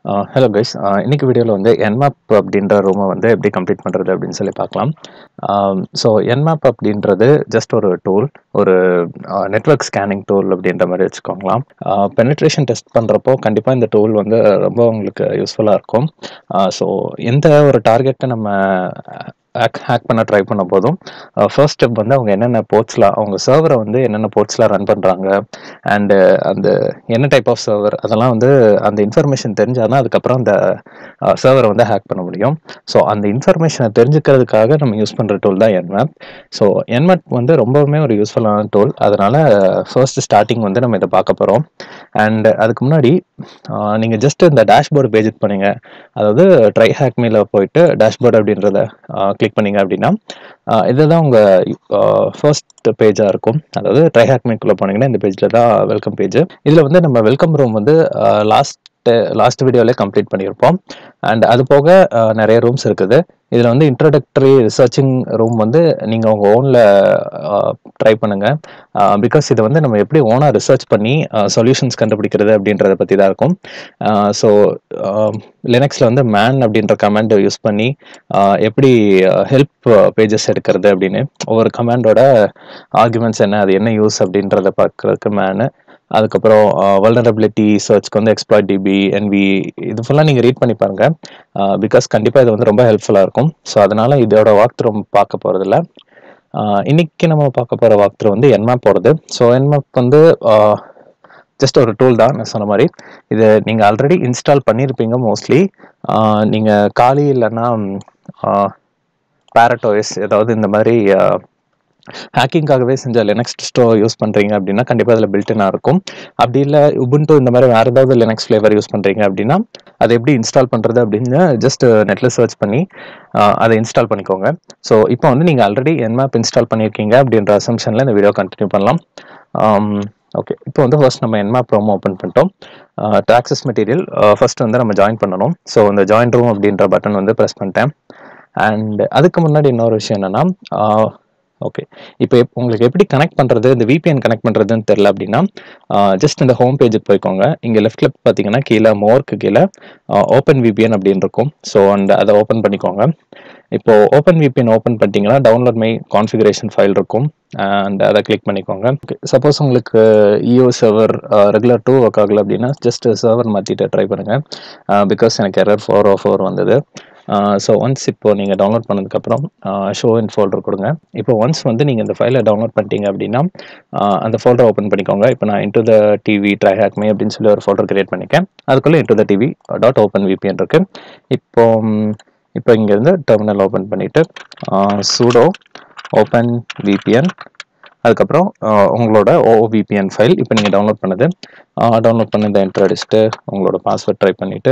hello guys இன்னைக்கு வீடியோவில் வந்து என்மேப் அப்படின்ற ரூமை வந்து எப்படி கம்ப்ளீட் பண்ணுறது அப்படின்னு சொல்லி பார்க்கலாம் ஸோ என்மேப் அப்படின்றது ஜஸ்ட் ஒரு டூல் ஒரு நெட்ஒர்க் ஸ்கேனிங் டூல் அப்படின்ற மாதிரி வச்சுக்கோங்களாம் பெனிட்ரேஷன் டெஸ்ட் பண்ணுறப்போ கண்டிப்பாக இந்த டூல் வந்து ரொம்ப உங்களுக்கு யூஸ்ஃபுல்லாக இருக்கும் ஸோ எந்த ஒரு டார்கெட்டை நம்ம ஹேக் ஹேக் பண்ண ட்ரை பண்ண போதும் ஃபர்ஸ்ட் ஸ்டெப் வந்து அவங்க என்னென்ன போர்ட்ஸ்லாம் அவங்க சர்வரை வந்து என்னென்ன போர்ட்ஸ்லாம் ரன் பண்ணுறாங்க அண்டு அந்த என்ன டைப் ஆஃப் சர்வர் அதெல்லாம் வந்து அந்த இன்ஃபர்மேஷன் தெரிஞ்சால் தான் அதுக்கப்புறம் அந்த சர்வரை வந்து ஹேக் பண்ண முடியும் ஸோ அந்த இன்ஃபர்மேஷனை தெரிஞ்சுக்கிறதுக்காக நம்ம யூஸ் பண்ணுற டூல் தான் என்மேப் ஸோ என்மேப் வந்து ரொம்பவுமே ஒரு யூஸ்ஃபுல்லான டூல் அதனால் ஃபர்ஸ்ட் ஸ்டார்டிங் வந்து நம்ம இதை பார்க்க போகிறோம் அண்ட் அதுக்கு முன்னாடி நீங்கள் ஜஸ்ட் இந்த டேஷ்போர்டு பேஜுக்கு போனீங்க அதாவது ட்ரை ஹேக் மீல போயிட்டு டேஷ்போர்டு அப்படின்றத கிளிக் பண்ணீங்க அப்படின்னா இதுதான் உங்கள் ஃபர்ஸ்ட் பேஜாக இருக்கும் அதாவது ட்ரை ஹேக் மீக்குள்ளே போனீங்கன்னா இந்த பேஜில் தான் வெல்கம் பேஜ் இதில் வந்து நம்ம வெல்கம் ரூம் வந்து லாஸ்ட் லாஸ்ட் வீடியோவிலே கம்ப்ளீட் பண்ணியிருப்போம் அண்ட் அது போக நிறைய ரூம்ஸ் இருக்குது இதில் வந்து இன்ட்ரடக்டரி ரிசர்ச்சிங் ரூம் வந்து நீங்கள் உங்கள் ஓனில் ட்ரை பண்ணுங்கள் பிகாஸ் இதை வந்து நம்ம எப்படி ஓனாக ரிசர்ச் பண்ணி சொல்யூஷன்ஸ் கண்டுபிடிக்கிறது அப்படின்றத பற்றி தான் இருக்கும் ஸோ லினக்ஸில் வந்து மேன் அப்படின்ற கமாண்ட் யூஸ் பண்ணி எப்படி ஹெல்ப் பேஜஸ் எடுக்கிறது அப்படின்னு ஒவ்வொரு கமாண்டோட ஆர்குமெண்ட்ஸ் என்ன அது என்ன யூஸ் அப்படின்றத பார்க்குறதுக்கு மேனு அதுக்கப்புறம் வல்னரபிலிட்டி சர்ச்க்கு வந்து எக்ஸ்ப்ளாய்ட் டிபி என்வி இது ஃபுல்லாக நீங்கள் ரீட் பண்ணி பாருங்கள் பிகாஸ் கண்டிப்பாக இது வந்து ரொம்ப ஹெல்ப்ஃபுல்லாக இருக்கும் ஸோ அதனால் இதோட வாக் த்ரூ பார்க்க போகிறதில்ல இன்னைக்கு நம்ம பார்க்க போகிற வாக் த்ரூ வந்து என்மேப் போகிறது ஸோ என்மேப் வந்து ஜஸ்ட் ஒரு டூல் தான் நான் சொன்ன மாதிரி இது நீங்கள் ஆல்ரெடி இன்ஸ்டால் பண்ணியிருப்பீங்க மோஸ்ட்லி நீங்கள் காலி இல்லைன்னா பேரட்டோயஸ் ஏதாவது இந்த மாதிரி ஹேக்கிங்காகவே செஞ்ச லினக்ஸ் ஸ்டோ யூஸ் பண்ணுறீங்க அப்படின்னா கண்டிப்பாக அதில் பில்டினாக இருக்கும் அப்படி இல்லை உபுண்டு இந்த மாதிரி வேறு ஏதாவது லினக்ஸ் ஃப்ளேவர் யூஸ் பண்ணுறீங்க அப்படின்னா அதை எப்படி இன்ஸ்டால் பண்ணுறது அப்படின்னு ஜஸ்ட் நெட்டில் சர்ச் பண்ணி அதை இன்ஸ்டால் பண்ணிக்கோங்க ஸோ இப்போ வந்து நீங்கள் ஆல்ரெடி என்மேப் இன்ஸ்டால் பண்ணியிருக்கீங்க அப்படின்ற அசம்ஷனில் இந்த வீடியோ கண்டினியூ பண்ணலாம் ஓகே இப்போ வந்து ஃபர்ஸ்ட் நம்ம என்மேப் ரோம் ஓப்பன் பண்ணிட்டோம் டாக்ஸஸ் மெட்டீரியல் ஃபர்ஸ்ட் வந்து நம்ம ஜாயின் பண்ணணும் ஸோ இந்த ஜாயின் ரூம் அப்படின்ற பட்டன் வந்து ப்ரெஸ் பண்ணிட்டேன் அண்ட் அதுக்கு முன்னாடி இன்னொரு விஷயம் என்னென்னா ஓகே இப்போ உங்களுக்கு எப்படி கனெக்ட் பண்ணுறது இந்த விபிஎன் கனெக்ட் பண்ணுறதுன்னு தெரில அப்படின்னா ஜஸ்ட் இந்த ஹோம் பேஜுக்கு போய்க்கோங்க இங்கே லெஃப்ட்டில் பார்த்தீங்கன்னா கீழே மோர்க்கு கீழே ஓப்பன் விபிஎன் அப்படின்னு இருக்கும் ஸோ அந்த அதை ஓப்பன் பண்ணிக்கோங்க இப்போ ஓப்பன் விபிஎன் ஓப்பன் பண்ணிட்டீங்கன்னா டவுன்லோட் மை கான்ஃபிகரேஷன் ஃபைல் இருக்கும் அண்ட் அதை கிளிக் பண்ணிக்கோங்க சப்போஸ் உங்களுக்கு இஓ சர்வர் ரெகுலர் டூ ஒர்க் ஆகலை அப்படின்னா ஜஸ்ட் சர்வர் மாற்றிட்டு ட்ரை பண்ணுங்கள் பிகாஸ் எனக்கு எரர் ஃபோர் ஓ ஃபோர் வந்தது ஸோ ஒன்ஸ் இப்போ நீங்கள் டவுன்லோட் பண்ணதுக்கப்புறம் ஷோ இன் ஃபோல்டர் கொடுங்க இப்போ ஒன்ஸ் வந்து நீங்கள் இந்த ஃபைலை டவுன்லோட் பண்ணிட்டீங்க அப்படின்னா அந்த ஃபோல்டர் ஓப்பன் பண்ணிக்கோங்க இப்போ நான் into the TV try hack me அப்படின்னு சொல்லி ஒரு ஃபோல்டர் கிரியேட் பண்ணிக்கேன் அதுக்குள்ளே into the TV dot open VPN இருக்கு இப்போ இப்போ இங்கேருந்து டெர்மினல் ஓப்பன் பண்ணிவிட்டு சூடோ ஓப்பன் விபிஎன் அதுக்கப்புறம் உங்களோட ஓவிபிஎன் ஃபைல் இப்போ நீங்கள் டவுன்லோட் பண்ணது டவுன்லோட் பண்ணி இந்த என்ட்ரு அடிச்சுட்டு உங்களோட பாஸ்வேர்ட் ட்ரை பண்ணிவிட்டு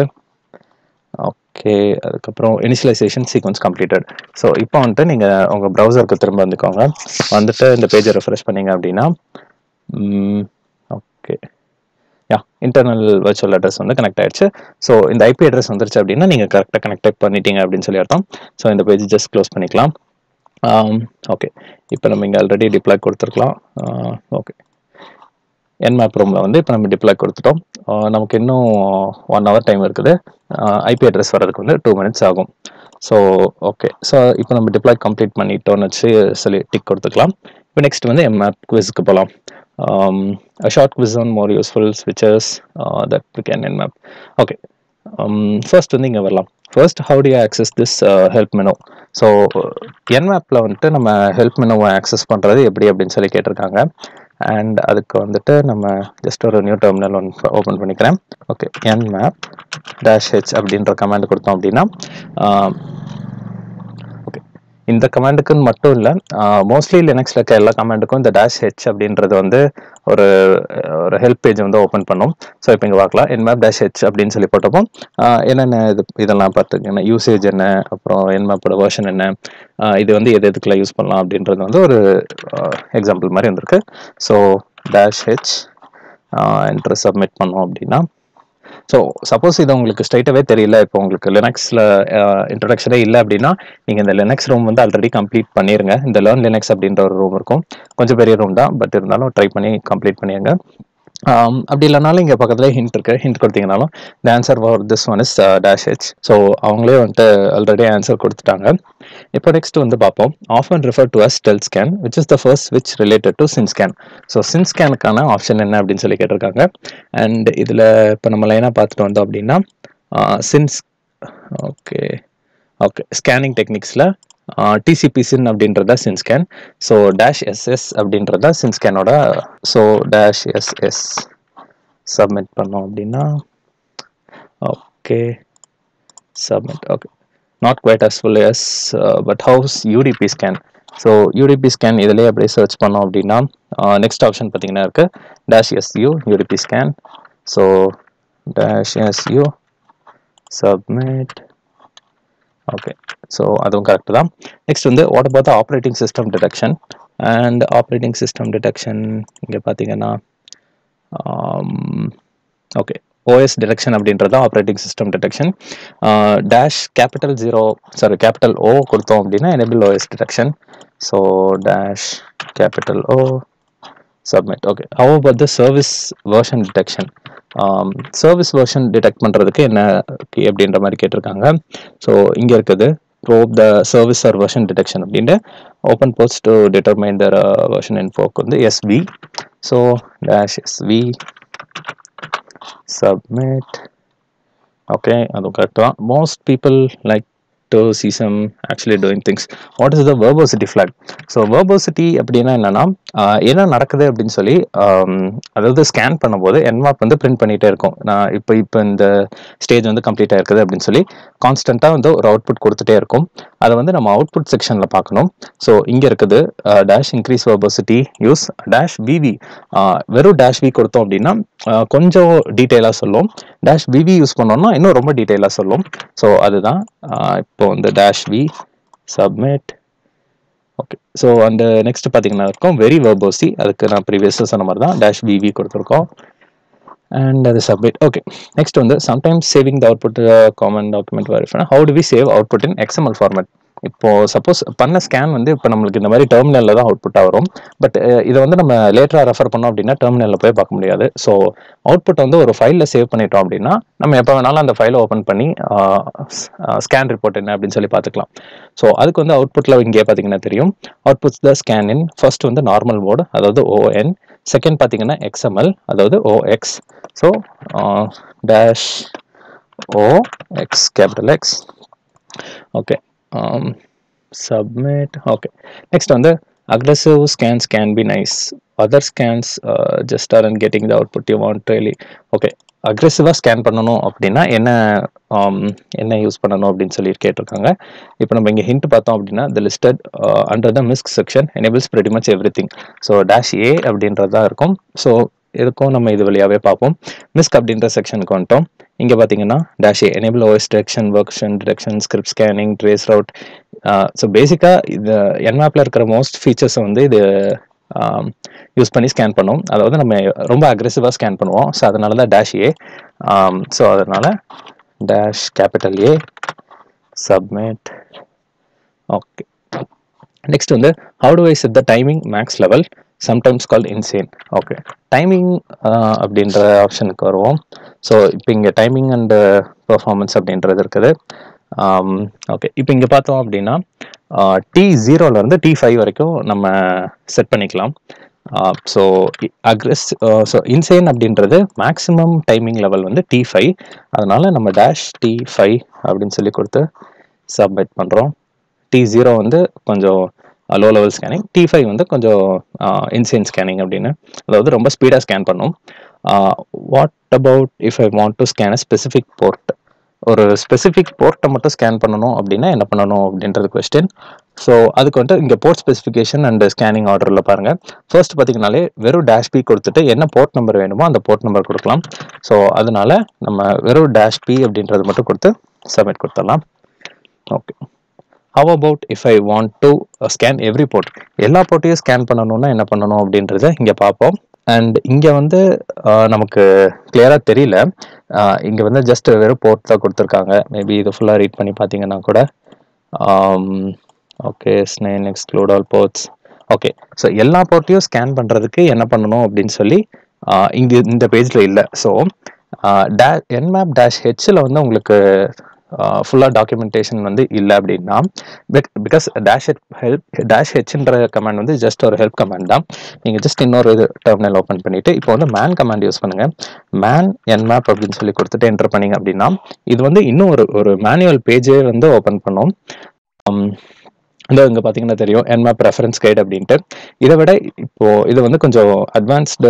ஓகே அதுக்கப்புறம் இனிஷியலைசேஷன் சீக்வன்ஸ் கம்ப்ளீட்டட் ஸோ இப்போ வந்துட்டு நீங்கள் உங்கள் ப்ரௌசருக்கு திரும்ப வந்துக்கோங்க வந்துட்டு இந்த பேஜை ரெஃப்ரெஷ் பண்ணீங்க அப்படின்னா okay yeah internal virtual address வந்து கனெக்ட் ஆயிடுச்சு ஸோ இந்த ஐபி அட்ரஸ் வந்துருச்சு அப்படின்னா நீங்கள் கரெக்டாக கனெக்ட் பண்ணிட்டீங்க அப்படின்னு சொல்லி அர்த்தம் ஸோ இந்த பேஜ் ஜஸ்ட் க்ளோஸ் பண்ணிக்கலாம் ஓகே இப்போ நம்ம இங்கே ஆல்ரெடி டிப்ளாய் கொடுத்துருக்கலாம் ஓகே என் மேப் ரூமில் வந்து இப்போ நம்ம டிப்ளாய் கொடுத்துட்டோம் நமக்கு இன்னும் ஒன் ஹவர் டைம் இருக்குது ஐபி அட்ரஸ் வர்றதுக்கு வந்து டூ மினிட்ஸ் ஆகும் ஸோ ஓகே ஸோ இப்போ நம்ம டிப்ளாய் கம்ப்ளீட் பண்ணிட்டோம்னு வச்சு சொல்லி டிக் கொடுத்துக்கலாம் இப்போ நெக்ஸ்ட் வந்து எம் மேப் குவிஸ்க்கு போகலாம் short quiz on more useful ஸ்விச்சர்ஸ் that we can Nmap okay first வந்து இங்கே வரலாம் first how to access this help menu so என் மேப்பில் வந்துட்டு நம்ம ஹெல்ப் மெனுவை ஆக்சஸ் பண்ணுறது எப்படி அப்படின்னு சொல்லி கேட்டிருக்காங்க அண்ட் அதுக்கு வந்துட்டு நம்ம ஜஸ்ட் ஒரு நியூ டெர்மினல் ஒன்று ஓப்பன் பண்ணிக்கிறேன் ஓகே என் மேப் டேஷ் ஹெச் அப்படின்ற கமாண்ட் கொடுத்தோம் அப்படின்னா ஓகே இந்த கமாண்டுக்குன்னு மட்டும் இல்லை மோஸ்ட்லி லினக்ஸில் இருக்க எல்லா கமாண்டுக்கும் இந்த டேஷ் ஹெச் அப்படின்றது வந்து ஒரு ஒரு ஹெல்ப் பேஜ் வந்து ஓப்பன் பண்ணும் ஸோ இப்போ இங்கே பார்க்கலாம் என் மேப் டேஷ் ஹெச் அப்படின்னு சொல்லி போட்டப்போ என்னென்ன இது இதெல்லாம் பார்த்துக்கங்க யூசேஜ் என்ன அப்புறம் என் மேப்போட வேர்ஷன் என்ன இது வந்து எது எதுக்குள்ள யூஸ் பண்ணலாம் அப்படின்றது வந்து ஒரு எக்ஸாம்பிள் மாதிரி வந்திருக்கு so dash H enter submit பண்ணோம் அப்படின்னா ஸோ சப்போஸ் இது உங்களுக்கு ஸ்ட்ரைட்டாகவே தெரியல இப்போ உங்களுக்கு லினக்ஸில் இன்ட்ரடக்ஷனே இல்லை அப்படின்னா நீங்கள் இந்த லினக்ஸ் ரூம் வந்து ஆல்ரெடி கம்ப்ளீட் பண்ணிடுங்க இந்த லேர்ன் லினக்ஸ் அப்படின்ற ஒரு ரூம் இருக்கும் கொஞ்சம் பெரிய ரூம் தான் பட் இருந்தாலும் ட்ரை பண்ணி கம்ப்ளீட் பண்ணிடுங்க Um, அப்படி இல்லைனாலும் இங்கே பக்கத்துல ஹிண்ட் இருக்கு ஹிண்ட் கொடுத்தீங்கனாலும் the answer for this one is dash H so அவங்களே வந்துட்டு ஆல்ரெடி ஆன்சர் கொடுத்துட்டாங்க இப்போ நெக்ஸ்ட் வந்து பார்ப்போம் often refer to as stealth scan which is the first which related to SYN scan so SYN ஸ்கேனுக்கான option என்ன அப்படின்னு சொல்லி கேட்டிருக்காங்க அண்ட் இதில் இப்போ நம்ம லைனாக பார்த்துட்டு வந்தோம் அப்படின்னா சின்ஸ் ஓகே ஓகே ஸ்கேனிங் டெக்னிக்ஸில் டிசிபி சின் அப்படின்றத SYN scan so dash SS அப்படின்றத சின் ஸ்கேனோட ஸோ டேஷ் எஸ்எஸ் சப்மிட் பண்ணோம் அப்படின்னா okay submit okay not quite as full as but how's UDP scan so UDP scan இதிலே அப்படியே search பண்ணோம் அப்படின்னா நெக்ஸ்ட் ஆப்ஷன் பார்த்தீங்கன்னா இருக்கு dash SU UDP scan so dash SU submit okay so அதுவும் correct தான் நெக்ஸ்ட் வந்து what about operating system detection and operating system detection இங்கே பார்த்தீங்கன்னா ஓகே ஓஎஸ் டிடெக்ஷன் அப்படின்றது operating system detection dash capital zero sorry capital O கொடுத்தோம் அப்படின்னா enable OS detection so dash capital O submit okay how about the service version detection service version detect பண்ணுறதுக்கு என்ன key அப்படின்ற மாதிரி கேட்டிருக்காங்க so இங்கே இருக்குது probe the service or version detection அப்படின்ட்டு open ports to determine the version இன்ஃபோக்கு வந்து SV so dash SV submit okay அதுவும் கரெக்ட் தான் most people like to see some actually doing things what is the verbosity flag so verbosity அப்படின்னா என்னன்னா ஆஹ் என்ன நடக்குது அப்படின்னு சொல்லி ஆம், அதாவது ஸ்கேன் பண்ணும்போது என்மாப் வந்து பிரிண்ட் பண்ணிட்டே இருக்கும் நான் இப்போ இப்போ இந்த ஸ்டேஜ் வந்து கம்ப்ளீட் ஆயிருக்குது அப்படின்னு சொல்லி கான்ஸ்டண்ட்டாக வந்து ஒரு அவுட்புட் கொடுத்துட்டே இருக்கும் அதை வந்து நம்ம அவுட்புட் செக்ஷனில் பார்க்கணும் ஸோ இங்கே இருக்குது dash increase verbosity use dash VV வெறும் டேஷ் வி கொடுத்தோம் அப்படின்னா ஆஹ் கொஞ்சம் டீட்டெயிலாக சொல்லும் டேஷ் விவி யூஸ் பண்ணோம்னா இன்னும் ரொம்ப டீட்டெயிலாக சொல்லும் ஸோ அதுதான் ஆஹ் இப்போ வந்து dash V submit okay so அந்த நெக்ஸ்ட் பார்த்தீங்கன்னா இருக்கும் வெரி வெர்போசி அதுக்கு நான் ப்ரீவியஸாக சொன்ன மாதிரி தான் டேஷ் விவி கொடுத்துருக்கோம் அண்ட் அது சப்மிட் ஓகே நெக்ஸ்ட் வந்து sometimes saving the output common document verify how to we save output in XML format இப்போ சப்போஸ் பண்ண ஸ்கேன் வந்து இப்போ நம்மளுக்கு இந்த மாதிரி டெர்மினலில் தான் அவுட்புட்டாக வரும் பட் இதை வந்து நம்ம லேட்டராக ரெஃபர் பண்ணோம் அப்படின்னா டெர்மினலில் போய் பார்க்க முடியாது ஸோ அவுட்புட் வந்து ஒரு ஃபைலில் சேவ் பண்ணிட்டோம் அப்படின்னா நம்ம எப்போ வேணாலும் அந்த ஃபைலை ஓப்பன் பண்ணி ஸ்கேன் ரிப்போர்ட் என்ன அப்படின்னு சொல்லி பார்த்துக்கலாம் ஸோ அதுக்கு வந்து அவுட்புட்டில் இங்கே பார்த்தீங்கன்னா தெரியும் outputs the scan in first வந்து நார்மல் மோட் அதாவது ஓஎன் செகண்ட் பார்த்தீங்கன்னா எக்ஸ்எம்எல் அதாவது OX so dash O X capital X okay submit okay next வந்து aggressive scans can be nice other scans uh, just aren't getting the output you want really okay அக்ரெசிவாக scan பண்ணணும் அப்படின்னா என்ன um, என்ன use பண்ணணும் அப்படின்னு சொல்லி கேட்டிருக்காங்க இப்போ நம்ம இங்கே ஹிண்ட் பார்த்தோம் அப்படின்னா the listed under the misc section enables pretty much everything so dash A அப்படின்றது தான் இருக்கும் ஸோ இதுக்கும் நம்ம இது வழியாகவே பார்ப்போம் மிஸ்க் அப்படின்ற செக்ஷனுக்கு வந்துட்டோம் இங்கே பார்த்தீங்கன்னா dash A enable OS detection version detection script scanning traceroute so பேசிக்காக இது என்மேப்பில் இருக்கிற மோஸ்ட் ஃபீச்சர்ஸை வந்து இது யூஸ் பண்ணி ஸ்கேன் பண்ணும் அதாவது நம்ம ரொம்ப அக்ரெசிவாக ஸ்கேன் பண்ணுவோம் ஸோ அதனால தான் டேஷ் ஏ ஸோ அதனால dash capital A submit okay next வந்து how to I set the timing max level sometimes call insane okay timing அப்படின்ற ஆப்ஷனுக்கு வருவோம் ஸோ இப்போ இங்கே டைமிங் அண்ட் பெர்ஃபார்மன்ஸ் அப்படின்றது இருக்குது ஓகே இப்போ இங்கே பார்த்தோம் அப்படின்னா டி ஜீரோலேருந்து டி ஃபைவ் வரைக்கும் நம்ம செட் பண்ணிக்கலாம் ஸோ அக்ரெஸ் ஸோ இன்சைன் அப்படின்றது மேக்ஸிமம் டைமிங் லெவல் வந்து டி ஃபைவ் அதனால நம்ம டேஷ் டி ஃபைவ் அப்படின்னு சொல்லி கொடுத்து சப்மிட் பண்ணுறோம் டி ஜீரோ வந்து கொஞ்சம் low level scanning T five வந்து கொஞ்சம் இன்சைன் ஸ்கேனிங் அப்படின்னு அதாவது ரொம்ப ஸ்பீடாக ஸ்கேன் பண்ணும் what about if I want to scan a specific port ஒரு ஸ்பெசிஃபிக் போர்ட்டை மட்டும் ஸ்கேன் பண்ணணும் அப்படின்னா என்ன பண்ணணும் அப்படின்றது கொஸ்டின் ஸோ அதுக்கு வந்துட்டு இங்கே போர்ட் ஸ்பெசிஃபிகேஷன் அண்ட் ஸ்கேனிங் ஆர்டரில் பாருங்கள் ஃபர்ஸ்ட் பார்த்தீங்கனாலே வெறும் டேஷ் பி கொடுத்துட்டு என்ன போர்ட் நம்பர் வேணுமோ அந்த போர்ட் நம்பர் கொடுக்கலாம் ஸோ அதனால நம்ம வெறும் டேஷ் பி அப்படின்றது மட்டும் கொடுத்து சப்மிட் கொடுத்துடலாம் okay how about if I want to scan every port எல்லா போர்ட்டையும் ஸ்கேன் பண்ணணும்னா என்ன பண்ணணும் அப்படின்றத இங்கே பார்ப்போம் அண்ட் இங்கே வந்து ஆஹ், நமக்கு கிளியராக தெரியல இங்கே வந்து ஜஸ்ட் வெறும் போர்ட் தான் கொடுத்துருக்காங்க மேபி இது ஃபுல்லாக ரீட் பண்ணி பார்த்தீங்கன்னா கூட ஓகே ஸ்னேன் exclude all ports okay so எல்லா போர்ட்டையும் ஸ்கேன் பண்ணுறதுக்கு என்ன பண்ணணும் அப்படின்னு சொல்லி இங்கே இந்த பேஜில் இல்லை ஸோ டே என்மேப் டேஷ் ஹெச்சில் வந்து உங்களுக்கு ஃபுல்லாக டாக்குமெண்டேஷன் வந்து இல்லை அப்படின்னா but because dash help dash ஹெச்ன்ற கமாண்ட் வந்து ஜஸ்ட் ஒரு ஹெல்ப் கமாண்ட் தான் நீங்கள் ஜஸ்ட் இன்னொரு இது டெர்மினல் ஓப்பன் பண்ணிவிட்டு இப்போ வந்து மேன் கமாண்ட் யூஸ் பண்ணுங்கள் மேன் என்மேப் அப்படின்னு சொல்லி கொடுத்துட்டு என்டர் பண்ணீங்க அப்படின்னா இது வந்து இன்னும் ஒரு ஒரு மேனுவல் பேஜே வந்து ஓப்பன் பண்ணும் இந்த இங்கே பார்த்தீங்கன்னா தெரியும் என்மேப் ரெஃபரன்ஸ் கைடு அப்படின்ட்டு இதை விட இப்போ இது வந்து கொஞ்சம் அட்வான்ஸ்டு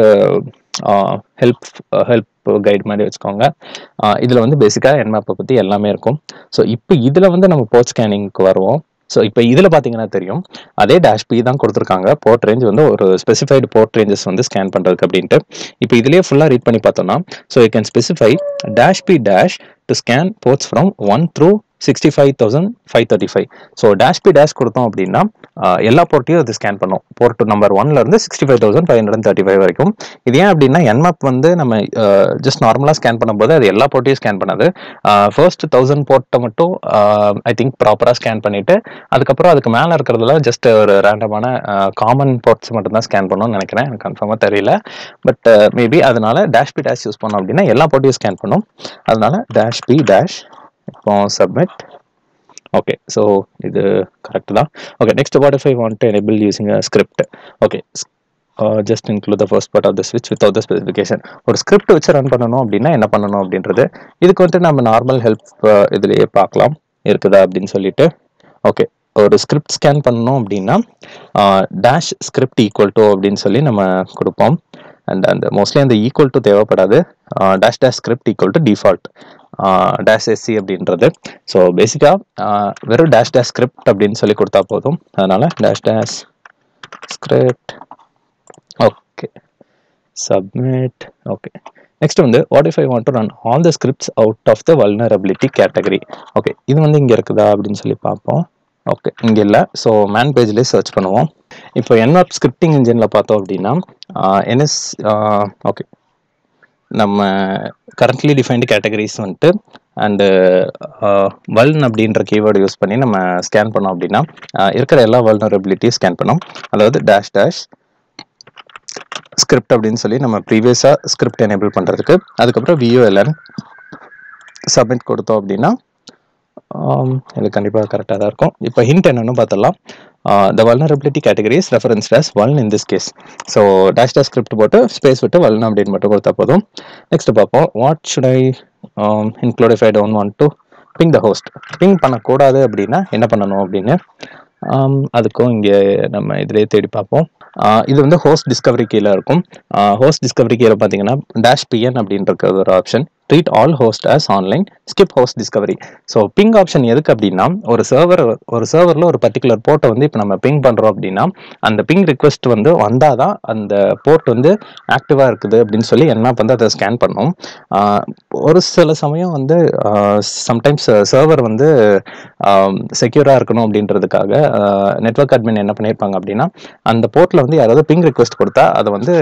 ஹெல்ப் ஹெல்ப் கைடு மாதிரி வச்சுக்கோங்க இதில் வந்து பேசிக்காக என்மேப்பை பற்றி எல்லாமே இருக்கும் ஸோ இப்போ இதில் வந்து நம்ம போர்ட் ஸ்கேனிங்க்கு வருவோம் ஸோ இப்போ இதில் பார்த்தீங்கன்னா தெரியும் அதே டேஷ் பி தான் கொடுத்துருக்காங்க போர்ட் ரேஞ்ச் வந்து ஒரு ஸ்பெசிஃபைடு போர்ட் ரேஞ்சஸ் வந்து ஸ்கேன் பண்ணுறதுக்கு அப்படின்ட்டு இப்போ இதுலேயே ஃபுல்லாக ரீட் பண்ணி பார்த்தோம்னா so you can specify dash P dash to scan ports from one through sixty five thousand five thirty five so dash P dash கொடுத்தோம் அப்படின்னா எல்லா போர்ட்டையும் அது ஸ்கேன் பண்ணும் போர்ட் நம்பர் ஒன்ல இருந்து sixty five thousand five hundred thirty five வரைக்கும் இது ஏன் அப்படின்னா என்மேப் வந்து நம்ம ஜஸ்ட் நார்மலாக ஸ்கேன் பண்ணும்போது அது எல்லா போர்ட்டையும் ஸ்கேன் பண்ணாது ஃபர்ஸ்ட் தௌசண்ட் போர்ட்டை மட்டும் ஐ திங்க் ப்ராப்பராக ஸ்கேன் பண்ணிட்டு அதுக்கப்புறம் அதுக்கு மேலே இருக்கிறதுல ஜஸ்ட் ஒரு ரேண்டமான காமன் போர்ட்ஸ் மட்டும் தான் ஸ்கேன் பண்ணணும்னு நினைக்கிறேன் எனக்கு கன்ஃபார்மாக தெரியல பட் மேபி அதனால டேஷ் பி டேஷ் யூஸ் பண்ணோம் அப்படின்னா எல்லா போர்ட்டையும் ஸ்கேன் பண்ணும் அதனால டேஷ் பி டேஷ் இப்போ சப்மிட் ஓகே ஸோ இது கரெக்ட் தான் okay next what if I want to enable using a script okay just include the first part of the ஸ்விட்ச் வித்வுட் த ஸ்பெசிஃபிகேஷன் ஒரு ஸ்கிரிப்ட் வச்சு run பண்ணணும் அப்படின்னா என்ன பண்ணணும் அப்படின்றது இதுக்கு வந்துட்டு நம்ம நார்மல் ஹெல்ப் இதுலேயே பார்க்கலாம் இருக்குதா அப்படின்னு சொல்லிட்டு ஓகே ஒரு ஸ்கிரிப்ட் ஸ்கேன் பண்ணணும் அப்படின்னா டேஷ் ஸ்கிரிப்ட் ஈக்குவல் டு அப்படின்னு சொல்லி நம்ம கொடுப்போம் அண்ட் அந்த மோஸ்ட்லி அந்த ஈக்குவல் டு தேவைப்படாது dash dash script equal to default dash SC அப்படின்றது ஸோ பேசிக்காக வெறும் டேஷ் டேஷ் ஸ்கிரிப்ட் அப்படின்னு சொல்லி கொடுத்தா போதும் அதனால dash dash script okay submit okay next வந்து what if I want to run all the scripts out of the vulnerability category okay இது வந்து இங்கே இருக்குதா அப்படின்னு சொல்லி பார்ப்போம் ஓகே இங்கே இல்லை ஸோ மேன் பேஜ்லேயே சர்ச் பண்ணுவோம் இப்போ என்வாப் ஸ்கிரிப்டிங் இன்ஜினில் பார்த்தோம் அப்படின்னா என்எஸ் ஓகே நம்ம கரண்ட்லி டிஃபைன்டு கேட்டகரிஸ் வந்துட்டு அண்டு வல்ன் அப்படின்ற கீவேர்டு யூஸ் பண்ணி நம்ம ஸ்கேன் பண்ணோம் அப்படின்னா இருக்கிற எல்லா வல்னரபிலிட்டியும் ஸ்கேன் பண்ணோம் அதாவது டேஷ் டேஷ் ஸ்கிரிப்ட் அப்படின்னு சொல்லி நம்ம ப்ரீவியஸாக ஸ்கிரிப்ட் எனேபிள் பண்ணுறதுக்கு அதுக்கப்புறம் வியூஎல்என் சப்மிட் கொடுத்தோம் அப்படின்னா இது கண்டிப்பாக கரெக்டாக தான் இருக்கும் இப்போ ஹிண்ட் என்னன்னு பார்த்துடலாம் the vulnerability categories reference as vuln in this case so dash dash script போட்டு ஸ்பேஸ் விட்டு வல்ன் அப்படின்னு மட்டும் கொடுத்தா போதும் நெக்ஸ்ட் பார்ப்போம் what should I include if I don't want to ping the host ping பண்ணக்கூடாது அப்படின்னா என்ன பண்ணணும் அப்படின்னு அதுக்கும் இங்கே நம்ம இதிலே தேடி பார்ப்போம் இது வந்து ஹோஸ்ட் டிஸ்கவரி கீழே இருக்கும் ஹோஸ்ட் டிஸ்கவரி கீழே பார்த்தீங்கன்னா டேஷ் பிஎன் அப்படின்ற ஒரு option treat all host as online skip host discovery so ping option எதுக்கு அப்படின்னா ஒரு சர்வர் ஒரு சர்வரில் ஒரு பர்டிகுலர் போர்ட்டை வந்து இப்போ நம்ம பிங் பண்ணுறோம் அப்படின்னா அந்த பிங் ரிக்வெஸ்ட் வந்து வந்தால் தான் அந்த போர்ட் வந்து ஆக்டிவாக இருக்குது அப்படின்னு சொல்லி என்ன வந்து அதை ஸ்கேன் பண்ணும் ஒரு சில சமயம் வந்து சம்டைம்ஸ் சர்வர் வந்து செக்யூராக இருக்கணும் அப்படின்றதுக்காக நெட்ஒர்க் அட்மின் என்ன பண்ணியிருப்பாங்க அப்படின்னா அந்த போர்ட்டில் வந்து யாராவது பிங் ரிக்வெஸ்ட் கொடுத்தா அதை வந்து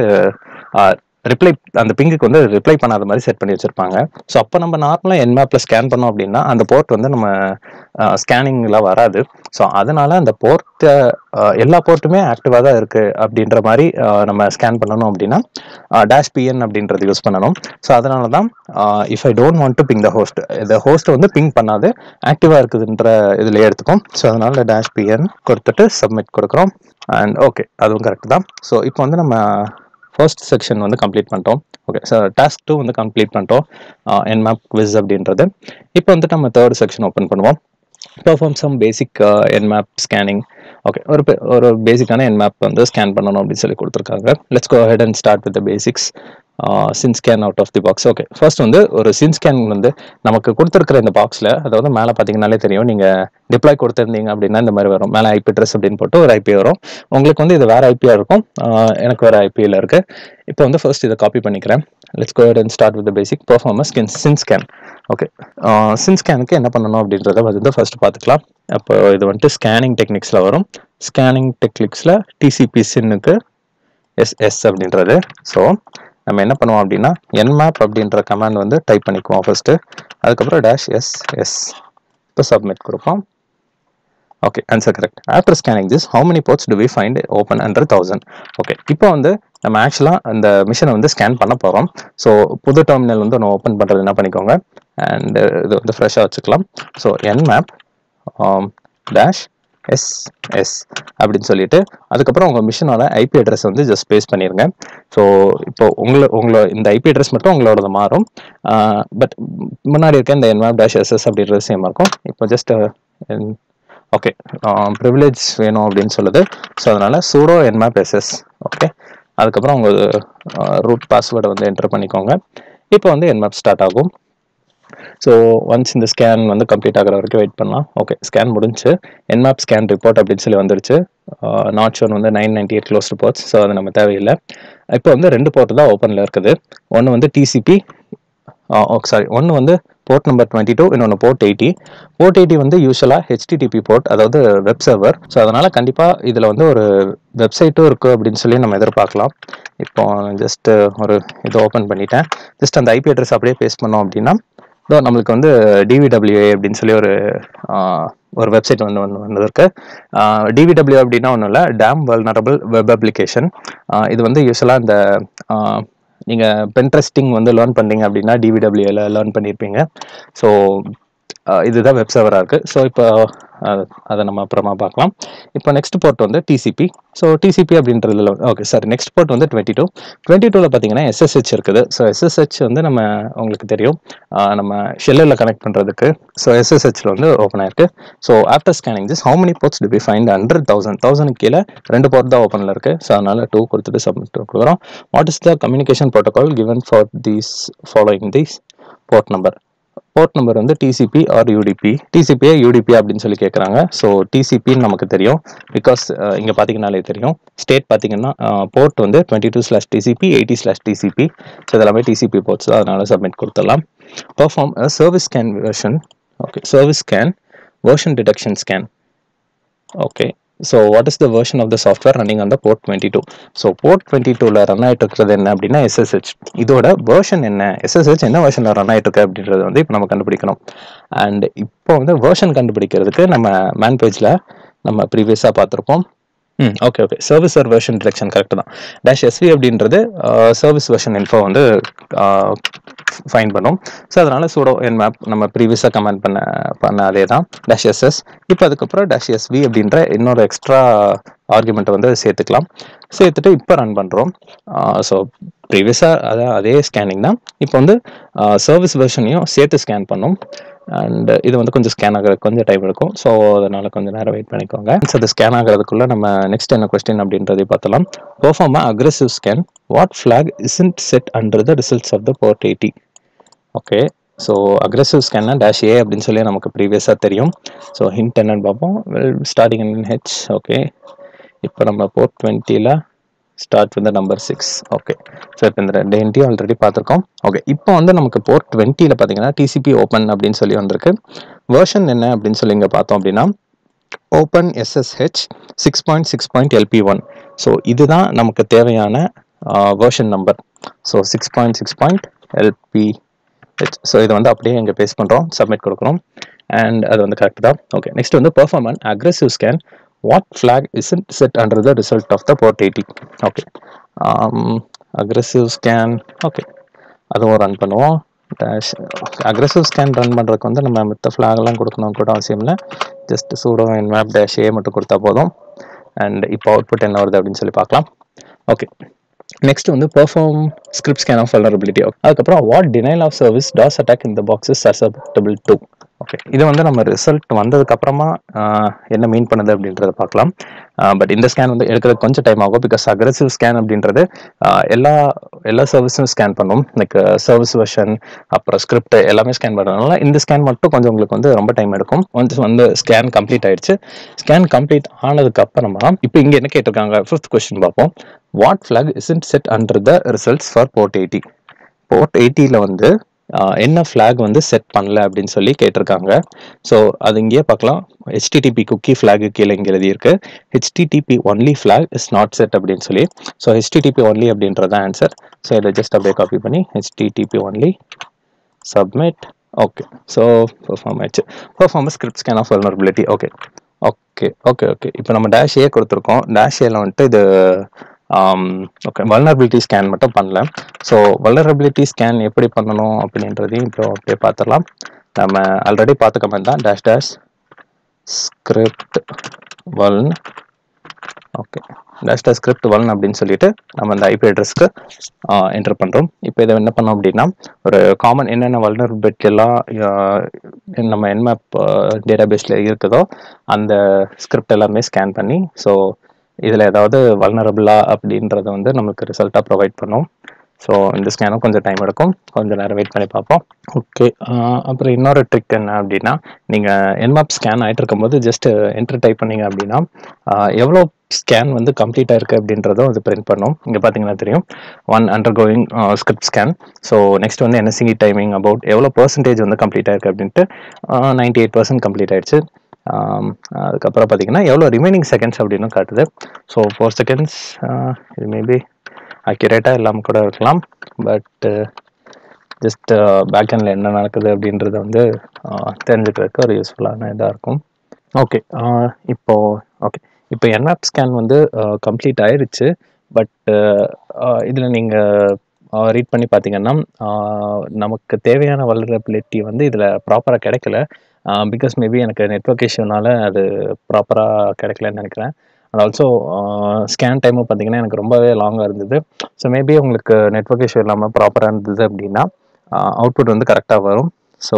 ரிப்ளை அந்த பிங்குக்கு வந்து ரிப்ளை பண்ணாத மாதிரி செட் பண்ணி வச்சிருப்பாங்க ஸோ அப்போ நம்ம நார்மலாக என்மேப்பில் ஸ்கேன் பண்ணோம் அப்படின்னா அந்த போர்ட் வந்து நம்ம ஸ்கேனிங்கில் வராது ஸோ அதனால அந்த போர்ட்டை எல்லா போர்ட்டுமே ஆக்டிவாக தான் இருக்குது அப்படின்ற மாதிரி நம்ம ஸ்கேன் பண்ணணும் அப்படின்னா டேஷ் பிஎன் அப்படின்றது யூஸ் பண்ணணும் ஸோ அதனால தான் if I don't want to ping the host இந்த ஹோஸ்ட் வந்து பிங் பண்ணாது ஆக்டிவாக இருக்குதுன்ற இதில் எடுத்துக்கும் ஸோ அதனால டேஷ் பிஎன் கொடுத்துட்டு சப்மிட் கொடுக்குறோம் அண்ட் ஓகே அதுவும் கரெக்ட் தான் ஸோ இப்போ வந்து நம்ம ஃபர்ஸ்ட் செக்ஷன் வந்து கம்ப்ளீட் பண்ணிட்டோம் ஓகே சார் டாஸ்க் டூ வந்து கம்ப்ளீட் பண்ணிட்டோம் என்மேப் குவிஸ் அப்படின்றது இப்போ வந்து நம்ம தேர்ட் செக்ஷன் ஓப்பன் பண்ணுவோம் பர்ஃபார்ம் சம் பேசிக் என்மேப் ஸ்கேனிங் ஓகே ஒரு ஒரு பேசிக்கான என்மேப் வந்து ஸ்கேன் பண்ணணும் அப்படின்னு சொல்லி கொடுத்துருக்காங்க let's go ahead and start with basics SYN scan out of the box okay first வந்து ஒரு சின் ஸ்கேன் வந்து நமக்கு கொடுத்துருக்கிற இந்த பாக்ஸில் அதாவது மேலே பார்த்தீங்கன்னாலே தெரியும் நீங்கள் டிப்ளாய் கொடுத்துருந்தீங்க அப்படின்னா இந்த மாதிரி வரும் மேலே ஐபி ட்ரெஸ் அப்படின்னு போட்டு ஒரு ஐபி வரும் உங்களுக்கு வந்து இது வேறு ஐபியாக இருக்கும் எனக்கு வேறு ஐபியில் இருக்குது இப்போ வந்து ஃபர்ஸ்ட் இதை காப்பி பண்ணிக்கிறேன் let's go and start with basic performance skin SYN scan okay SYN ஸ்கேனுக்கு என்ன பண்ணணும் அப்படின்றத வந்து ஃபர்ஸ்ட் பார்த்துக்கலாம் அப்போ இது வந்துட்டு ஸ்கேனிங் டெக்னிக்ஸில் வரும் ஸ்கேனிங் டெக்னிக்ஸில் டிசிபி சின்னுக்கு எஸ்எஸ் அப்படின்றது ஸோ நம்ம என்ன பண்ணுவோம் அப்படின்னா என்மேப் அப்படின்ற கமாண்ட் வந்து டைப் பண்ணிக்குவோம் ஃபர்ஸ்ட்டு அதுக்கப்புறம் டேஷ் எஸ் எஸ் இப்போ சப்மிட் கொடுப்போம் okay answer correct after scanning this how many ports to we find open under thousand okay இப்போ வந்து நம்ம ஆக்சுவலாக அந்த மிஷினை வந்து ஸ்கேன் பண்ண போகிறோம் ஸோ புது டெர்மினல் வந்து ஒன்று ஓப்பன் பண்ணுறது என்ன பண்ணிக்கோங்க அண்ட் இது வந்து ஃப்ரெஷ்ஷாக வச்சுக்கலாம் ஸோ என் மேப் டேஷ் எஸ் எஸ் அப்படின்னு சொல்லிட்டு அதுக்கப்புறம் உங்கள் மிஷினோட ஐபி அட்ரஸ் வந்து ஜஸ்ட் பேஸ் பண்ணிடுங்க ஸோ இப்போ உங்களை உங்களோட இந்த ஐபி அட்ரஸ் மட்டும் உங்களோடது மாறும் பட் முன்னாடி இருக்க இந்த என்மேப் டேஷ் எஸ்எஸ் அப்படின்றது சேமாக இருக்கும் இப்போ ஜஸ்ட் ஓகே ப்ரிவிலேஜ் வேணும் அப்படின்னு சொல்லுது ஸோ அதனால் சூடோ என்மேப் எஸ்எஸ் ஓகே அதுக்கப்புறம் உங்கள் ரூட் பாஸ்வேர்டை வந்து என்டர் பண்ணிக்கோங்க இப்போ வந்து என்மேப் ஸ்டார்ட் ஆகும் ஸோ ஒன்ஸ் இந்த ஸ்கேன் வந்து கம்ப்ளீட் ஆகிற வரைக்கும் வெயிட் பண்ணலாம் ஓகே ஸ்கேன் முடிஞ்சு என்மேப் ஸ்கேன் ரிப்போர்ட் அப்படின்னு சொல்லி வந்துருச்சு நாட் ஷோன் வந்து nine ninety eight closed reports so அது நம்ம தேவையில்லை இப்போ வந்து ரெண்டு போர்ட் தான் ஓப்பனில் இருக்குது ஒன்று வந்து டிசிபி ஓகே சாரி ஒன்று வந்து போர்ட் நம்பர் டுவெண்ட்டி டூ இன்னொன்று போர்ட் எயிட்டி போர்ட் எயிட்டி வந்து யூஸ்வலாக ஹெச்டிடிபி போர்ட் அதாவது வெப் சர்வர் ஸோ அதனால் கண்டிப்பாக இதில் வந்து ஒரு வெப்சைட்டும் இருக்குது அப்படின்னு சொல்லி நம்ம எதிர்பார்க்கலாம் இப்போ ஜஸ்ட் ஒரு இது ஓப்பன் பண்ணிட்டேன் ஜஸ்ட் அந்த ஐபி அட்ரஸ் அப்படியே பேஸ்ட் பண்ணோம் அப்படின்னா இதோ நம்மளுக்கு வந்து டிவிடபிள்யூஏ அப்படின்னு சொல்லி ஒரு ஒரு வெப்சைட் வந்து ஒன்று வந்திருக்கு டிவிடபிள்யூ அப்படின்னா ஒன்றும் இல்லை டேம் வல்னரபிள் வெப் அப்ளிகேஷன் இது வந்து யூஸ்வலாக இந்த நீங்கள் பென்ட்ரெஸ்டிங் வந்து லேர்ன் பண்ணீங்க அப்படின்னா டிவிடபிள்யூல லேர்ன் பண்ணியிருப்பீங்க ஸோ இதுதான் வெப் சர்வராக இருக்குது ஸோ இப்போ அதை நம்ம அப்புறமா பார்க்கலாம் இப்போ நெக்ஸ்ட் போர்ட் வந்து டிசிபி ஸோ டிசிபி அப்படின்றதுல ஓகே சார் நெக்ஸ்ட் போர்ட் வந்து டுவெண்ட்டி டூ டுவெண்ட்டி டூவில் பார்த்தீங்கன்னா எஸ்எஸ்ஹெச் இருக்குது ஸோ எஸ்எஸ்ஹெச் வந்து நம்ம உங்களுக்கு தெரியும் நம்ம ஷெல்லில் கனெக்ட் பண்ணுறதுக்கு ஸோ எஸ்எஸ்ஹெச்சில் வந்து ஓப்பன் ஆயிருக்கு so after scanning this how many ports to be find hundred thousand thousand கீழே ரெண்டு போர்ட் தான் ஓப்பனில் இருக்குது ஸோ அதனால் டூ கொடுத்துட்டு சப்மிட் கொடுக்குறோம் what is the communication protocol given for these following these port number port number வந்து TCP or UDP டிசிபியா யூடிபி அப்படின்னு சொல்லி கேட்குறாங்க ஸோ டிசிபின்னு நமக்கு தெரியும் பிகாஸ் இங்கே பார்த்தீங்கன்னாலே தெரியும் ஸ்டேட் பார்த்தீங்கன்னா போர்ட் வந்து twenty two slash TCP eighty slash TCP so இதெல்லாமே டிசிபி போர்ட்ஸ் அதனால சப்மிட் கொடுத்துடலாம் perform service scan version okay service scan version detection scan okay so what is the version of the software running அந்த port twenty two so port twenty டூவில் run ஆகிட்டு இருக்கிறது என்ன அப்படின்னா SSH இதோட version என்ன எஸ்எஸ்ஹெச் என்ன வெர்ஷனில் ரன் ஆகிட்டு இருக்கு அப்படின்றது வந்து இப்போ நம்ம கண்டுபிடிக்கணும் அண்ட் இப்போ வந்து வெர்ஷன் கண்டுபிடிக்கிறதுக்கு நம்ம மேன் பேஜில் நம்ம ப்ரீவியஸாக பார்த்துருப்போம் ம் okay okay service version detection correct தான் டேஷ் எஸ்வி அப்படின்றது சர்வீஸ் வெர்ஷன் இன்ஃபோ வந்து ஃபைன் பண்ணும் ஸோ அதனால் சூடோ என் மேப் நம்ம ப்ரீவியஸாக கமெண்ட் பண்ண பண்ண அதே தான் டேஷ் எஸ்எஸ் இப்போ அதுக்கப்புறம் டேஷ் எஸ்வி அப்படின்ற இன்னொரு எக்ஸ்ட்ரா ஆர்குமெண்ட்டை வந்து சேர்த்துக்கலாம் சேர்த்துட்டு இப்போ ரன் பண்ணுறோம் ஸோ ப்ரீவியஸாக அதான் அதே ஸ்கேனிங் தான் இப்போ வந்து சர்வீஸ் வெர்ஷனையும் சேர்த்து ஸ்கேன் பண்ணும் அண்ட் இது வந்து கொஞ்சம் ஸ்கேன் ஆகிறதுக்கு கொஞ்சம் டைம் எடுக்கும் ஸோ அதனால் கொஞ்சம் நேரம் வெயிட் பண்ணிக்கோங்க ஸோ அது ஸ்கேன் ஆகிறதுக்குள்ளே நம்ம நெக்ஸ்ட் என்ன கொஸ்டின் அப்படின்றதை பார்த்தலாம் perform aggressive scan what flag isn't set under the results of the port eighty okay so aggressive ஸ்கேன்னா டேஷ் ஏ அப்படின்னு சொல்லி நமக்கு ப்ரீவியஸாக தெரியும் ஸோ ஹிண்ட் என்னன்னு பார்ப்போம் well starting in H okay இப்போ நம்ம போர்ட் டுவெண்ட்டியில் start with number six okay so இப்போ இந்த ரெண்டு என்ட்ரியும் ஆல்ரெடி பார்த்துருக்கோம் ஓகே இப்போ வந்து நமக்கு போர்ட் டுவெண்ட்டியில் பார்த்தீங்கன்னா டிசிபி ஓப்பன் அப்படின்னு சொல்லி வந்திருக்கு வேர்ஷன் என்ன அப்படின்னு சொல்லி இங்கே பார்த்தோம் அப்படின்னா open SSH six point six point LP one so இதுதான் நமக்கு தேவையான version number so six point six point LP H so இதை வந்து அப்படியே இங்கே பேஸ்ட் பண்ணுறோம் சப்மிட் கொடுக்குறோம் அண்ட் அது வந்து கரெக்ட் தான் ஓகே நெக்ஸ்ட் வந்து perform aggressive scan what flag isn't set under the result of the port eighty okay aggressive scan okay அதுவும் ரன் பண்ணுவோம் டேஷ் அக்ரெசிவ் ஸ்கேன் ரன் பண்ணுறதுக்கு வந்து நம்ம மித்த ஃப்ளாக்லாம் கொடுக்கணும் கூட அவசியம் இல்லை just sudo N map dash A மட்டும் கொடுத்தா போதும் அண்ட் இப்போ அவுட்புட் என்ன வருது அப்படின்னு சொல்லி பார்க்கலாம் ஓகே நெக்ஸ்ட் வந்து perform script scan of vulnerability அதுக்கப்புறம் what denial of service DOS attack இந்த பாக்ஸஸ் சசப்டபிள் டு ஓகே இது வந்து நம்ம ரிசல்ட் வந்ததுக்கு அப்புறமா என்ன மீன் பண்ணுது அப்படின்றத பார்க்கலாம் பட் இந்த ஸ்கேன் வந்து எடுக்கிறதுக்கு கொஞ்சம் டைம் ஆகும் பிகாஸ் அக்ரெசிவ் ஸ்கேன் அப்படின்றது எல்லா எல்லா சர்வீஸும் ஸ்கேன் பண்ணும் லைக் சர்வீஸ் வெர்ஷன் அப்புறம் ஸ்கிரிப்ட் எல்லாமே ஸ்கேன் பண்ணுறதுனால இந்த ஸ்கேன் மட்டும் கொஞ்சம் உங்களுக்கு வந்து ரொம்ப டைம் எடுக்கும் ஒன்ஸ் வந்து ஸ்கேன் கம்ப்ளீட் ஆயிடுச்சு ஸ்கேன் கம்ப்ளீட் ஆனதுக்கு அப்புறமா இப்போ இங்கே என்ன கேட்டிருக்காங்க ஃபிஃப்த் கொஸ்டின் பார்ப்போம் what flag isn't set under the results for port eighty போர்ட் எயிட்டியில் வந்து என்ன ஃப்ளாக் வந்து செட் பண்ணல அப்படின்னு சொல்லி கேட்டிருக்காங்க ஸோ அது இங்கேயே பார்க்கலாம் ஹெச்டிடிபி குக்கி ஃப்ளாகு கீழே இங்கே எழுதியிருக்கு HTTP only flag is not set அப்படின்னு சொல்லி ஸோ ஹெச்டிடிபி ஒன்லி அப்படின்றது ஆன்சர் ஸோ இதை ஜஸ்ட் அப்படியே காப்பி பண்ணி HTTP only submit okay so perform ஆயிடுச்சு perform script scan of vulnerability okay okay okay okay இப்போ நம்ம டேஷ் ஏ கொடுத்துருக்கோம் டேஷ் ஏல வந்துட்டு இது ஓகே வல்னரபிலிட்டி ஸ்கேன் மட்டும் பண்ணல ஸோ வல்னரபிலிட்டி ஸ்கேன் எப்படி பண்ணணும் அப்படின்றதையும் இப்போ அப்படியே பார்த்துடலாம் நம்ம ஆல்ரெடி பார்த்த கமெண்ட் தான் dash dash script vuln okay dash dash script vuln அப்படின்னு சொல்லிட்டு நம்ம இந்த ஐபி அட்ரஸ்க்கு என்டர் பண்ணுறோம் இப்போ இதை என்ன பண்ணோம் அப்படின்னா ஒரு காமன் என்னென்ன வல்னரபிலிட்டி எல்லாம் ஆஹ், நம்ம என்மேப் டேட்டாபேஸில் இருக்குதோ அந்த ஸ்கிரிப்ட் எல்லாமே ஸ்கேன் பண்ணி ஸோ இதில் ஏதாவது வல்னரபிளா அப்படின்றத வந்து நமக்கு ரிசல்ட்டாக ப்ரொவைட் பண்ணும் ஸோ இந்த ஸ்கேனும் கொஞ்சம் டைம் எடுக்கும் கொஞ்சம் நேரம் வெயிட் பண்ணி பார்ப்போம் ஓகே அப்புறம் இன்னொரு ட்ரிக் என்ன அப்படின்னா நீங்கள் என்மாப் ஸ்கேன் ஆகிட்டு இருக்கும்போது ஜஸ்ட் என்ட்ரு டைப் பண்ணீங்க அப்படின்னா ஆஹ், எவ்வளோ ஸ்கேன் வந்து கம்ப்ளீட் ஆயிருக்கு அப்படின்றதும் அது பிரிண்ட் பண்ணும் இங்கே பார்த்தீங்கன்னா தெரியும் one under going script scan so next வந்து என்எஸ்சி டைமிங் அபவுட் எவ்வளோ பர்சன்டேஜ் வந்து கம்ப்ளீட் ஆயிருக்கு அப்படின்ட்டு நைன்டி எயிட் பர்சன்ட் கம்ப்ளீட் ஆயிடுச்சு ஆம், அதுக்கப்புறம் பார்த்தீங்கன்னா எவ்வளோ ரிமைனிங் செகண்ட்ஸ் அப்படின்னு காட்டுது ஸோ ஃபோர் செகண்ட்ஸ் இது மேபி அக்யூரேட்டாக இல்லாமல் கூட இருக்கலாம் பட் ஜஸ்ட் பேக்ஹெண்டில் என்ன நடக்குது அப்படின்றத வந்து ஆஹ், தெரிஞ்சுக்கிறதுக்கு ஒரு யூஸ்ஃபுல்லான இதாக இருக்கும் ஓகே இப்போ ஓகே இப்போ என்ஆப் ஸ்கேன் வந்து கம்ப்ளீட் ஆயிருச்சு பட் இதில் நீங்கள் ரீட் பண்ணி பார்த்தீங்கன்னா ஆஹ், நமக்கு தேவையான வல்னரபிலிட்டி வந்து இதில் ப்ராப்பராக கிடைக்கல பிகாஸ் மேபி எனக்கு நெட்ஒர்க் இஷ்யூனால அது ப்ராப்பராக கிடைக்கலன்னு நினைக்கிறேன் அண்ட் ஆல்சோ ஸ்கேன் டைமும் பார்த்தீங்கன்னா எனக்கு ரொம்பவே லாங்காக இருந்தது ஸோ மேபி உங்களுக்கு நெட்ஒர்க் இஷ்யூ இல்லாமல் ப்ராப்பராக இருந்தது அப்படின்னா அவுட்புட் வந்து கரெக்டாக வரும் ஸோ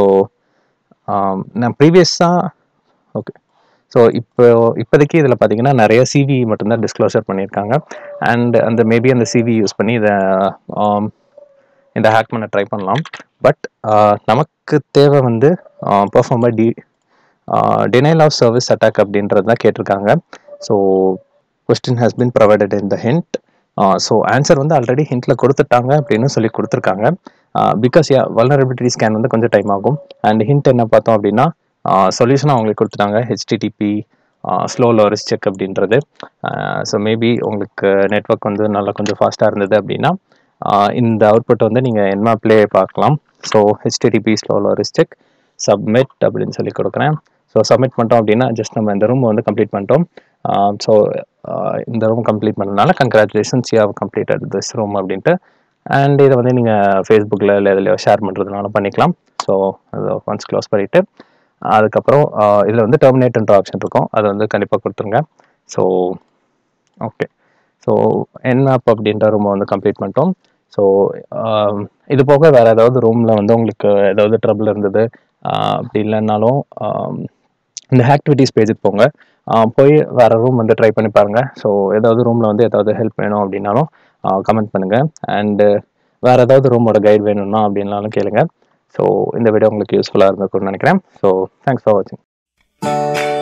நான் ப்ரீவியஸாக ஓகே ஸோ இப்போ இப்போதைக்கு இதில் பார்த்தீங்கன்னா நிறைய சிவி மட்டும்தான் டிஸ்க்ளோசர் பண்ணியிருக்காங்க அண்ட் அந்த மேபி அந்த சிவி யூஸ் பண்ணி இதை ஆம், இந்த ஹேக் பண்ண ட்ரை பண்ணலாம் பட் நமக்கு தேவை வந்து perform D denial of service attack அப்படின்றது தான் கேட்டிருக்காங்க so question has been provided in the hint so answer வந்து ஆல்ரெடி ஹிண்ட்டில் கொடுத்துட்டாங்க அப்படின்னு சொல்லி கொடுத்துருக்காங்க பிகாஸ் யா வல்னரபிலிட்டி ஸ்கேன் வந்து கொஞ்சம் டைம் ஆகும் அண்ட் ஹிண்ட் என்ன பார்த்தோம் அப்படின்னா சொல்யூஷன் அவங்களுக்கு கொடுத்துட்டாங்க ஹெச்டிடிபி ஸ்லோ லோரிஸ் செக் அப்படின்றது ஸோ மேபி உங்களுக்கு நெட்ஒர்க் வந்து நல்லா கொஞ்சம் ஃபாஸ்ட்டாக இருந்தது அப்படின்னா ஆஹ் இந்த அவுட்புட் வந்து நீங்கள் என்மாப்லே பார்க்கலாம் so HTTP slow loris check submit அப்படின்னு சொல்லி கொடுக்குறேன் ஸோ சப்மிட் பண்ணிட்டோம் அப்படின்னா ஜஸ்ட் நம்ம இந்த ரூம் வந்து கம்ப்ளீட் பண்ணிட்டோம் ஸோ இந்த ரூம் கம்ப்ளீட் பண்ணனால congratulations you have completed this room அப்படின்ட்டு அண்ட் இதை வந்து நீங்கள் ஃபேஸ்புக்கில் இல்லை எதுலையோ ஷேர் பண்ணுறதுனால பண்ணிக்கலாம் ஸோ அதை ஒன்ஸ் க்ளோஸ் பண்ணிவிட்டு அதுக்கப்புறம் இதில் வந்து டெர்மினேட்ன்ற ஆப்ஷன் இருக்கும் அதை வந்து கண்டிப்பாக கொடுத்துருங்க ஸோ ஓகே ஸோ என்ஆப் அப்படின்ற ரூமை வந்து கம்ப்ளீட் பண்ணிட்டோம் ஸோ இது போக வேறு ஏதாவது ரூமில் வந்து உங்களுக்கு ஏதாவது ட்ரபிள் இருந்தது ஆஹ் அப்படி இல்லைன்னாலும் ஆம், இந்த ஆக்டிவிட்டீஸ் பேஜுக்கு போங்க ஆஹ் போய் வேறு ரூம் வந்து ட்ரை பண்ணி பாருங்கள் ஸோ ஏதாவது ரூமில் வந்து ஏதாவது ஹெல்ப் வேணும் அப்படின்னாலும் கமெண்ட் பண்ணுங்கள் அண்டு வேறு ஏதாவது ரூமோட கைட் வேணும்னா அப்படின்னாலும் கேளுங்க ஸோ இந்த வீடியோ உங்களுக்கு யூஸ்ஃபுல்லாக இருந்திருக்கும்னு நினைக்கிறேன் ஸோ தேங்க்ஸ் ஃபார் வாட்சிங்